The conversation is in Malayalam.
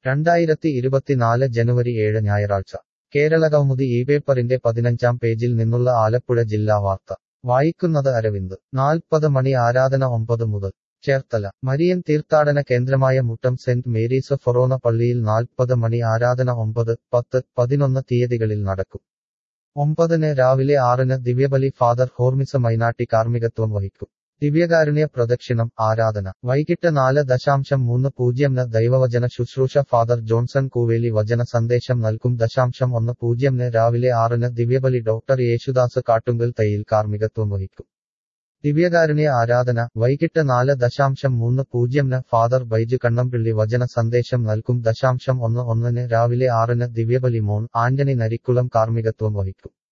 രണ്ടായിരത്തി ഇരുപത്തിനാല് ജനുവരി ഏഴ് ഞായറാഴ്ച കേരളകൗമുദി ഈ പേപ്പറിന്റെ പതിനഞ്ചാം പേജിൽ നിന്നുള്ള ആലപ്പുഴ ജില്ലാ വാർത്ത വായിക്കുന്നത് അരവിന്ദ് നാൽപ്പത് മണി ആരാധന ഒമ്പത് മുതൽ ചേർത്തല മരിയൻ തീർത്ഥാടന കേന്ദ്രമായ മുട്ടം സെന്റ് മേരീസ് ഫൊറോന പള്ളിയിൽ നാൽപ്പത് മണി ആരാധന ഒമ്പത് പത്ത് പതിനൊന്ന് തീയതികളിൽ നടക്കും ഒമ്പതിന് രാവിലെ ആറിന് ദിവ്യബലി ഫാദർ ഹോർമിസ മൈനാട്ടി കാർമ്മികത്വം വഹിക്കും ദിവ്യകാരുണ്യ പ്രദക്ഷിണം ആരാധന വൈകിട്ട് നാല് ദശാംശം മൂന്ന് പൂജ്യംന് ദൈവവചന ശുശ്രൂഷ ഫാദർ ജോൺസൺ കൂവേലി വചന സന്ദേശം നൽകും ദശാംശം ഒന്ന് പൂജ്യംന് രാവിലെ ആറിന് ദിവ്യബലി ഡോക്ടർ യേശുദാസ് കാട്ടുങ്കൽ തയ്യിൽ കാർമ്മികത്വം വഹിക്കും ദിവ്യകാരുണ്യ ആരാധന വൈകിട്ട് നാല് ദശാംശം മൂന്ന് പൂജ്യംന് ഫാദർ ബൈജു കണ്ണംപിള്ളി വചന സന്ദേശം നൽകും ദശാംശം ഒന്ന് ഒന്നിന് രാവിലെ ആറിന് ദിവ്യബലി മോൻ ആന്റണി നരിക്കുളം കാർമ്മികത്വം വഹിക്കും